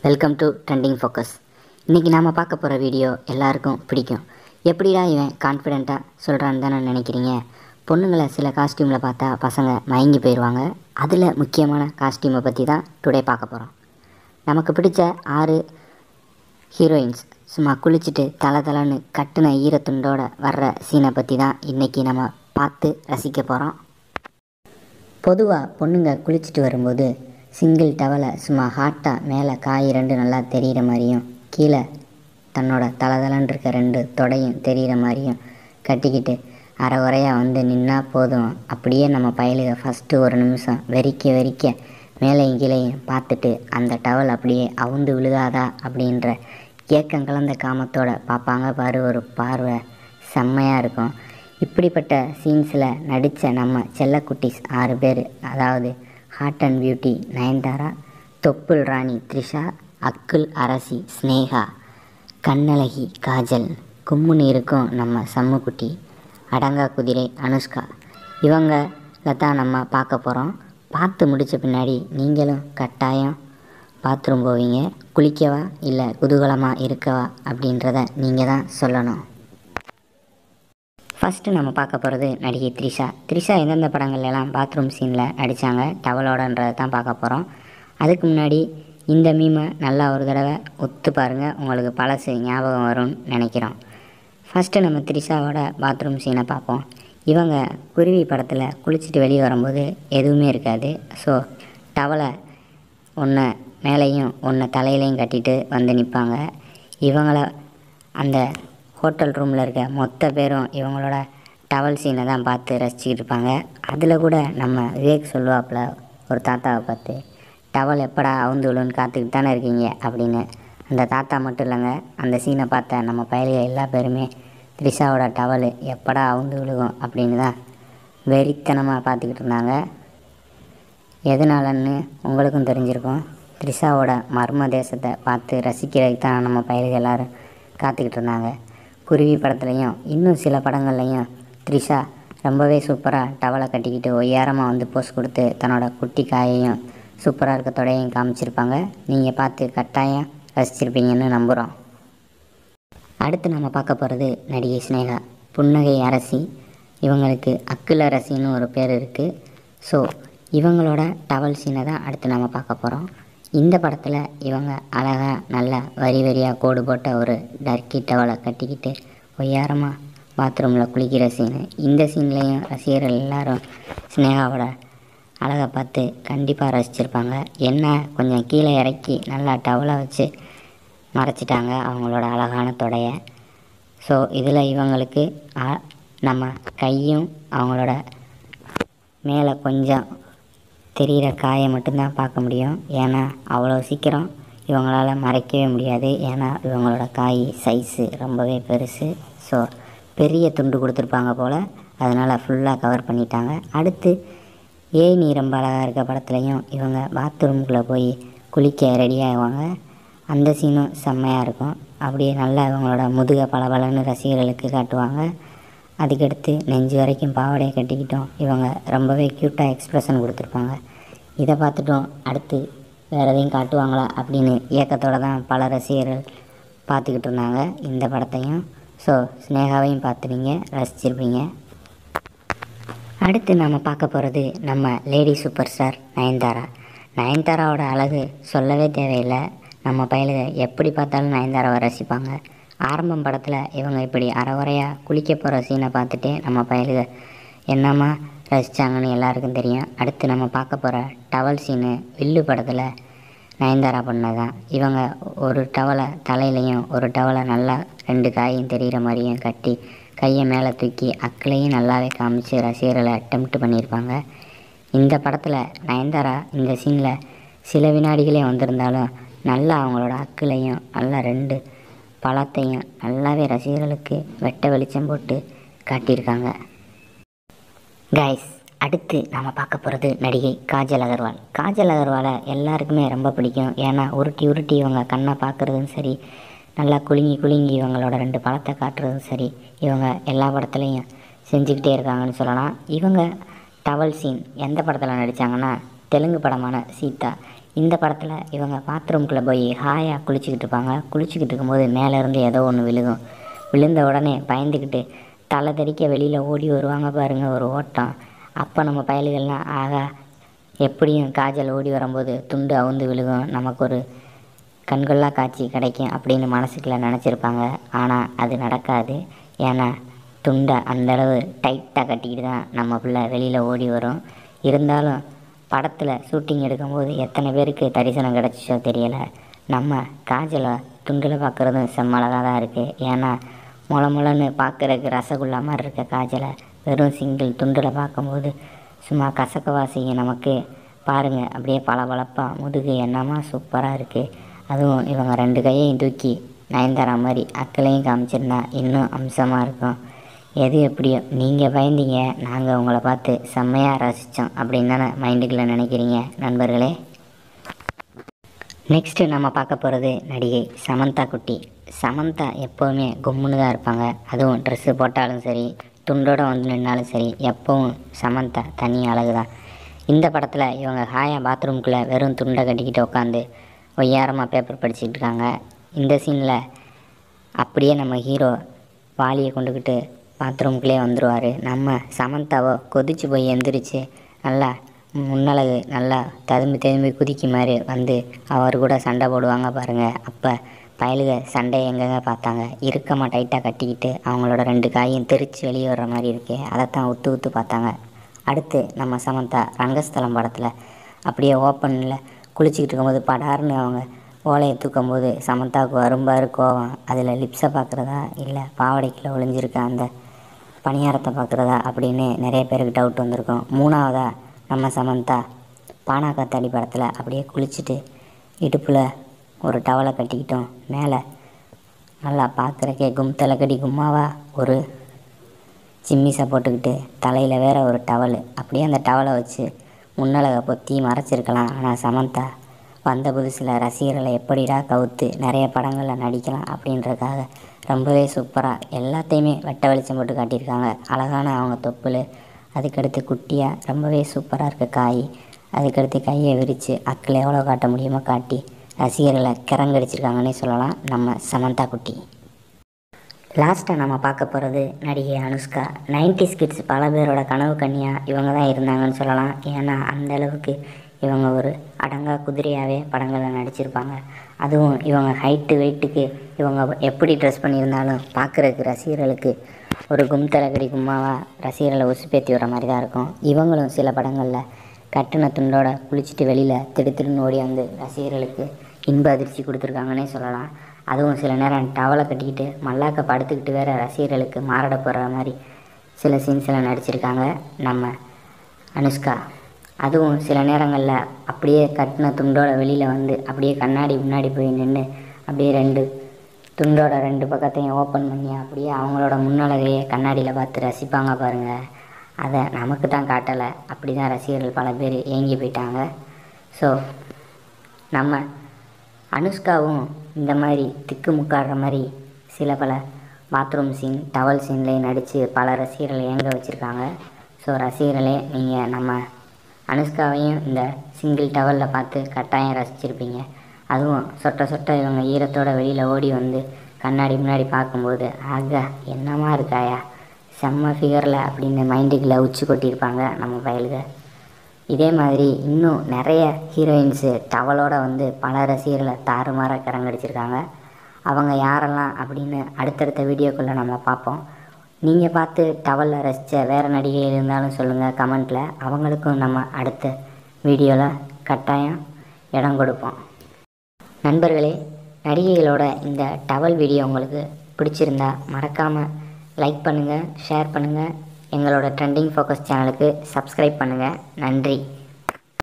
welcome to trending focus இன்றைக்கி நாம் பார்க்க போகிற வீடியோ எல்லாருக்கும் பிடிக்கும் எப்படிடா இவன் கான்ஃபிடெண்ட்டாக சொல்கிறான்னு தானே நினைக்கிறீங்க பொண்ணுங்களை சில காஸ்டியூமில் பார்த்தா பசங்க மயங்கி போயிடுவாங்க அதில் முக்கியமான காஸ்டியூமை பற்றி தான் டுடே பார்க்க போகிறோம் நமக்கு பிடிச்ச ஆறு ஹீரோயின்ஸ் சும்மா குளிச்சுட்டு தலை தலைன்னு கட்டுன ஈரத்துண்டோட வர்ற சீனை பற்றி தான் இன்றைக்கி நம்ம பார்த்து ரசிக்க போகிறோம் பொதுவாக பொண்ணுங்க குளிச்சுட்டு வரும்போது சிங்கிள் டவலை சும்மா ஹாட்டாக மேலே காய் ரெண்டு நல்லா தெரிகிற மாதிரியும் கீழே தன்னோட தலதலன்னு இருக்க ரெண்டு தொடையும் தெரிகிற மாதிரியும் கட்டிக்கிட்டு அரை குறையாக வந்து நின்னா போதும் அப்படியே நம்ம பயலுக ஃபஸ்ட்டு ஒரு நிமிஷம் வெறிக்க வெறிக்க மேலேயும் கீழேயும் பார்த்துட்டு அந்த டவல் அப்படியே அவுந்து விழுகாதா அப்படின்ற ஏக்கம் கலந்த காமத்தோட பார்ப்பாங்க பாரு ஒரு பார்வை செம்மையாக இருக்கும் இப்படிப்பட்ட சீன்ஸில் நடித்த நம்ம செல்லக்குட்டீஸ் ஆறு பேர் அதாவது ஹாட் அண்ட் பியூட்டி நயன்தாரா தொப்புள் ராணி த்ரிஷா அக்குல் அரசி ஸ்னேகா கண்ணழகி காஜல் கும்முன்னு இருக்கும் நம்ம சம்முக்குட்டி அடங்கா குதிரை அனுஷ்கா இவங்கள தான் நம்ம பார்க்க போகிறோம் பார்த்து முடித்த பின்னாடி நீங்களும் கட்டாயம் பாத்ரூம் போவீங்க குளிக்கவா இல்லை குதூகலமாக இருக்கவா அப்படின்றத நீங்கள் தான் சொல்லணும் ஃபஸ்ட்டு நம்ம பார்க்க போகிறது நடிகை த்ரிஷா த்ரிஷா எந்தெந்த படங்கள்ல எல்லாம் பாத்ரூம் சீனில் நடித்தாங்க டவலோடன்றதை தான் பார்க்க போகிறோம் அதுக்கு முன்னாடி இந்த மீமை நல்லா ஒரு தடவை ஒத்து பாருங்கள் உங்களுக்கு பழசு ஞாபகம் வரும்னு நினைக்கிறோம் ஃபஸ்ட்டு நம்ம த்ரிஷாவோட பாத்ரூம் சீனை பார்ப்போம் இவங்க குருவி படத்தில் குளிச்சுட்டு வெளியே வரும்போது எதுவுமே இருக்காது ஸோ டவலை ஒன்று மேலேயும் ஒன்று தலையிலையும் கட்டிட்டு வந்து நிற்பாங்க இவங்கள அந்த ஹோட்டல் ரூமில் இருக்க மொத்த பேரும் இவங்களோட டவல் சீனை தான் பார்த்து ரசிச்சுக்கிட்டு இருப்பாங்க அதில் கூட நம்ம விவேக் சொல்லுவாப்புல ஒரு தாத்தாவை பார்த்து டவல் எப்படா அவுந்து விழுன்னு காத்துக்கிட்டு தானே இருக்கீங்க அப்படின்னு அந்த தாத்தா மட்டும் இல்லைங்க அந்த சீனை பார்த்த நம்ம பயலுக எல்லா பேருமே த்ரிஷாவோட டவல் எப்படா அவுந்து விழுகும் அப்படின்னு தான் வெறித்தனமாக பார்த்துக்கிட்டு இருந்தாங்க எதனாலன்னு உங்களுக்கும் தெரிஞ்சிருக்கும் த்ரிஷாவோட மர்ம தேசத்தை பார்த்து ரசிக்கிறதுக்கு தான் நம்ம பயலுக எல்லாரும் காத்துக்கிட்டு இருந்தாங்க குருவி படத்துலையும் இன்னும் சில படங்கள்லையும் த்ரிஷா ரொம்பவே சூப்பராக டவலை கட்டிக்கிட்டு ஒய்யாரமாக வந்து போஸ் கொடுத்து தன்னோட குட்டி காயையும் சூப்பராக இருக்க தொடையும் காமிச்சிருப்பாங்க நீங்கள் பார்த்து கட்டாயம் ரசிச்சிருப்பீங்கன்னு நம்புகிறோம் அடுத்து நம்ம பார்க்க போகிறது நடிகை ஸ்னேகா புன்னகை அரசி இவங்களுக்கு அக்குல அரசின்னு ஒரு பேர் இருக்குது ஸோ இவங்களோட டவல் சீனை தான் அடுத்து நம்ம பார்க்க போகிறோம் இந்த படத்தில் இவங்க அழகாக நல்ல வரி வரியாக கோடு போட்ட ஒரு டர்க்கி டவலை கட்டிக்கிட்டு ஒய்யாரமாக பாத்ரூமில் குளிக்கிற சீனு இந்த சீன்லேயும் ரசிகர்கள் எல்லாரும் ஸ்னேகாவோட அழகை பார்த்து கண்டிப்பாக ரசிச்சிருப்பாங்க என்ன கொஞ்சம் கீழே இறக்கி நல்லா டவலை வச்சு மறைச்சிட்டாங்க அவங்களோட அழகான தொடைய ஸோ இதில் இவங்களுக்கு அ- நம்ம கையும் அவங்களோட மேலே கொஞ்சம் தெரிகிற காயை மட்டும்தான் பார்க்க முடியும் ஏன்னா அவ்வளோ சீக்கிரம் இவங்களால் மறைக்கவே முடியாது ஏன்னா இவங்களோட காய் சைஸு ரொம்பவே பெருசு ஸோ பெரிய துண்டு கொடுத்துருப்பாங்க போல் அதனால் ஃபுல்லாக கவர் பண்ணிட்டாங்க அடுத்து ஏய் நீ ரொம்ப அழகாக இருக்க படத்துலையும் இவங்க பாத்ரூம்குள்ளே போய் குளிக்க ரெடி ஆகுவாங்க அந்த சீனும் செம்மையாக இருக்கும் அப்படியே நல்லா இவங்களோட முதுக பளபளன்னு ரசிகர்களுக்கு காட்டுவாங்க அதுக்கடுத்து நெஞ்சு வரைக்கும் பாவாடையை கட்டிக்கிட்டோம் இவங்க ரொம்பவே க்யூட்டாக எக்ஸ்ப்ரெஷன் கொடுத்துருப்பாங்க இதை பார்த்துட்டோம் அடுத்து வேறு எதையும் காட்டுவாங்களா அப்படின்னு ஏக்கத்தோட தான் பல ரசிகர்கள் பார்த்துக்கிட்டு இருந்தாங்க இந்த படத்தையும் ஸோ ஸ்னேகாவையும் பார்த்துருங்க ரசிச்சிருப்பீங்க அடுத்து நாம் பார்க்க போகிறது நம்ம லேடி சூப்பர் ஸ்டார் நயன்தாரா நயன்தாராவோட அழகு சொல்லவே தேவையில்லை நம்ம பயலுக எப்படி பார்த்தாலும் நயன்தாராவை ரசிப்பாங்க ஆரம்பம் படத்தில் இவங்க இப்படி அறகுறையாக குளிக்க போகிற சீனை பார்த்துட்டு நம்ம பயலுக என்னம்மா ரசித்தாங்கன்னு எல்லாருக்கும் தெரியும் அடுத்து நம்ம பார்க்க போகிற டவல் சீனு வில்லு படத்தில் நயன்தாரா பண்ணதான் இவங்க ஒரு டவலை தலையிலையும் ஒரு டவலை நல்லா ரெண்டு காயும் தெரிகிற மாதிரியும் கட்டி கையை மேலே தூக்கி அக்களையும் நல்லாவே காமிச்சு ரசிகர்களை அட்டெம்ப்ட் பண்ணியிருப்பாங்க இந்த படத்தில் நயன்தாரா இந்த சீனில் சில வினாடிகளே வந்திருந்தாலும் நல்லா அவங்களோட அக்குலையும் நல்லா ரெண்டு பழத்தையும் நல்லாவே ரசிகர்களுக்கு வெட்ட வெளிச்சம் போட்டு காட்டியிருக்காங்க கைஸ் அடுத்து நாம் பார்க்க போகிறது நடிகை காஜல் அகர்வால் காஜல் அகர்வாலை எல்லாருக்குமே ரொம்ப பிடிக்கும் ஏன்னா உருட்டி உருட்டி இவங்க கண்ணை பார்க்குறதும் சரி நல்லா குலுங்கி குலுங்கி இவங்களோட ரெண்டு பழத்தை காட்டுறதும் சரி இவங்க எல்லா படத்துலையும் செஞ்சுக்கிட்டே இருக்காங்கன்னு சொல்லலாம் இவங்க டவல் சீன் எந்த படத்தில் நடித்தாங்கன்னா தெலுங்கு படமான சீதா இந்த படத்தில் இவங்க பாத்ரூம்குள்ளே போய் ஹாயாக குளிச்சுக்கிட்டு இருப்பாங்க குளிச்சுக்கிட்டு இருக்கும்போது மேலேருந்து ஏதோ ஒன்று விழுகும் விழுந்த உடனே பயந்துக்கிட்டு தலை தெறிக்க வெளியில் ஓடி வருவாங்க பாருங்க ஒரு ஓட்டம் அப்போ நம்ம பயலுகள்லாம் ஆகா எப்படியும் காஜல் ஓடி வரும்போது துண்டு அவுந்து விழுகும் நமக்கு ஒரு கண்கொள்ளா காட்சி கிடைக்கும் அப்படின்னு மனசுக்குள்ள நினச்சிருப்பாங்க ஆனால் அது நடக்காது ஏன்னா துண்டை அந்தளவு டைட்டாக கட்டிக்கிட்டு தான் நம்ம பிள்ளை வெளியில் ஓடி வரும் இருந்தாலும் படத்தில் ஷூட்டிங் எடுக்கும்போது எத்தனை பேருக்கு தரிசனம் கிடச்சிச்சோ தெரியலை நம்ம காஜலை துண்டில் பார்க்குறதும் செம்மழகாக தான் இருக்குது ஏன்னா முள முளன்னு பார்க்குறதுக்கு ரசகுல்லா மாதிரி இருக்க காஜலை வெறும் சிங்கிள் துண்டில் பார்க்கும்போது சும்மா கசக்கவா செய்யும் நமக்கு பாருங்கள் அப்படியே பளபளப்பாக முதுகு என்னமா சூப்பராக இருக்குது அதுவும் இவங்க ரெண்டு கையையும் தூக்கி நயன்தாரா மாதிரி அக்களையும் காமிச்சிருந்தா இன்னும் அம்சமாக இருக்கும் எது எப்படியோ நீங்கள் பயந்தீங்க நாங்கள் உங்களை பார்த்து செம்மையாக ரசித்தோம் அப்படின்னு தானே மைண்டுக்குள்ளே நினைக்கிறீங்க நண்பர்களே நெக்ஸ்ட்டு நம்ம பார்க்க போகிறது நடிகை சமந்தா குட்டி சமந்தா எப்போவுமே கும்முன்னு தான் இருப்பாங்க அதுவும் ட்ரெஸ்ஸு போட்டாலும் சரி துண்டோட வந்து நின்னாலும் சரி எப்போவும் சமந்தா தனி அழகு தான் இந்த படத்தில் இவங்க ஹாயா பாத்ரூம்குள்ளே வெறும் துண்டை கட்டிக்கிட்டு உட்காந்து ஒய்யாரமாக பேப்பர் படிச்சுக்கிட்டு இருக்காங்க இந்த சீனில் அப்படியே நம்ம ஹீரோ வாளியை கொண்டுக்கிட்டு பாத்ரூம்குள்ளே வந்துடுவார் நம்ம சமந்தாவோ கொதிச்சு போய் எந்திரிச்சு நல்லா முன்னழகு நல்லா ததும்பி ததும்பி குதிக்கி மாதிரி வந்து அவர் கூட சண்டை போடுவாங்க பாருங்கள் அப்போ பயலுக சண்டையை எங்கெங்க பார்த்தாங்க இறுக்கமாக டைட்டாக கட்டிக்கிட்டு அவங்களோட ரெண்டு காயும் தெரிச்சு வெளியே வர்ற மாதிரி இருக்கே அதைத்தான் உத்து உத்து பார்த்தாங்க அடுத்து நம்ம சமந்தா ரங்கஸ்தலம் படத்தில் அப்படியே ஓப்பனில் குளிச்சுக்கிட்டு இருக்கும்போது படார்னு அவங்க ஓலையை தூக்கும்போது சமந்தாவுக்கு வரும்பாரு கோவம் அதில் லிப்ஸை பார்க்குறதா இல்லை பாவாடைக்குள்ள ஒளிஞ்சிருக்க அந்த பணியாரத்தை பார்க்குறதா அப்படின்னு நிறைய பேருக்கு டவுட் வந்திருக்கும் மூணாவதா நம்ம சமந்தா பானாக்காத்தாடி படத்தில் அப்படியே குளிச்சுட்டு இடுப்பில் ஒரு டவலை கட்டிக்கிட்டோம் மேலே நல்லா பார்க்குறக்கே கும் தலைக்கடி கும்மாவா ஒரு சிம்மிஸை போட்டுக்கிட்டு தலையில் வேற ஒரு டவலு அப்படியே அந்த டவலை வச்சு முன்னழகை பொத்தி மறைச்சிருக்கலாம் ஆனால் சமந்தா வந்த புதுசில் ரசிகர்களை எப்படிடா கவுத்து நிறைய படங்களில் நடிக்கலாம் அப்படின்றதுக்காக ரொம்பவே சூப்பராக எல்லாத்தையுமே வெட்ட வெளிச்சம் போட்டு காட்டியிருக்காங்க அழகான அவங்க தொப்புள் அதுக்கடுத்து குட்டியாக ரொம்பவே சூப்பராக இருக்க காய் அதுக்கடுத்து கையை விரித்து அக்கில் எவ்வளோ காட்ட முடியுமோ காட்டி ரசிகர்களை கிறங்கடிச்சிருக்காங்கன்னே சொல்லலாம் நம்ம சமந்தா குட்டி லாஸ்ட்டாக நம்ம பார்க்க போகிறது நடிகை அனுஷ்கா 90s கிட்ஸ் பல பேரோட கனவு கன்னியா இவங்க தான் இருந்தாங்கன்னு சொல்லலாம் ஏன்னா அந்த அளவுக்கு இவங்க ஒரு அடங்கா குதிரையாகவே படங்களில் நடிச்சிருப்பாங்க அதுவும் இவங்க ஹைட்டு வெயிட்டுக்கு இவங்க எப்படி ட்ரெஸ் பண்ணியிருந்தாலும் பார்க்குறதுக்கு ரசிகர்களுக்கு ஒரு கும் தலைக்கடி கும்மாவா ரசிகர்களை உசுப்பேத்தி வர மாதிரி தான் இருக்கும் இவங்களும் சில படங்களில் கட்டின துண்டோட குளிச்சுட்டு வெளியில் திடுத்திடுன்னு ஓடி வந்து ரசிகர்களுக்கு இன்ப அதிர்ச்சி கொடுத்துருக்காங்கன்னே சொல்லலாம் அதுவும் சில நேரம் டவலை கட்டிக்கிட்டு மல்லாக்க படுத்துக்கிட்டு வேற ரசிகர்களுக்கு மாரட போடுற மாதிரி சில சீன்ஸில் நடிச்சிருக்காங்க நம்ம அனுஷ்கா அதுவும் சில நேரங்களில் அப்படியே கட்டின துண்டோட வெளியில் வந்து அப்படியே கண்ணாடி முன்னாடி போய் நின்று அப்படியே ரெண்டு துண்டோட ரெண்டு பக்கத்தையும் ஓப்பன் பண்ணி அப்படியே அவங்களோட முன்னழகையே கண்ணாடியில் பார்த்து ரசிப்பாங்க பாருங்கள் அதை நமக்கு தான் காட்டலை அப்படி தான் ரசிகர்கள் பல பேர் ஏங்கி போயிட்டாங்க ஸோ நம்ம அனுஷ்காவும் இந்த மாதிரி திக்கு முக்காடுற மாதிரி சில பல பாத்ரூம் சீன் டவல் சீன்லேயும் நடித்து பல ரசிகர்களை ஏங்க வச்சுருக்காங்க ஸோ ரசிகர்களே நீங்கள் நம்ம அனுஷ்காவையும் இந்த சிங்கிள் டவலில் பார்த்து கட்டாயம் ரசிச்சிருப்பீங்க அதுவும் சொட்ட சொட்ட இவங்க ஈரத்தோட வெளியில் ஓடி வந்து கண்ணாடி முன்னாடி பார்க்கும்போது ஆகா என்னமா இருக்காயா செம்ம ஃபிகரில் அப்படின்னு மைண்டுக்குள்ளே உச்சி கொட்டியிருப்பாங்க நம்ம பயலுக இதே மாதிரி இன்னும் நிறைய ஹீரோயின்ஸு டவலோட வந்து பல ரசிகர்களை தாறுமாறாக கரங்கடிச்சிருக்காங்க அவங்க யாரெல்லாம் அப்படின்னு அடுத்தடுத்த வீடியோக்குள்ளே நம்ம பார்ப்போம் நீங்கள் பார்த்து டவலில் ரசித்த வேறு நடிகை இருந்தாலும் சொல்லுங்கள் கமெண்ட்டில் அவங்களுக்கும் நம்ம அடுத்த வீடியோவில் கட்டாயம் இடம் கொடுப்போம் நண்பர்களே நடிகைகளோட இந்த டவல் வீடியோ உங்களுக்கு பிடிச்சிருந்தா மறக்காமல் லைக் பண்ணுங்கள் ஷேர் பண்ணுங்கள் எங்களோட ட்ரெண்டிங் ஃபோக்கஸ் சேனலுக்கு சப்ஸ்கிரைப் பண்ணுங்கள் நன்றி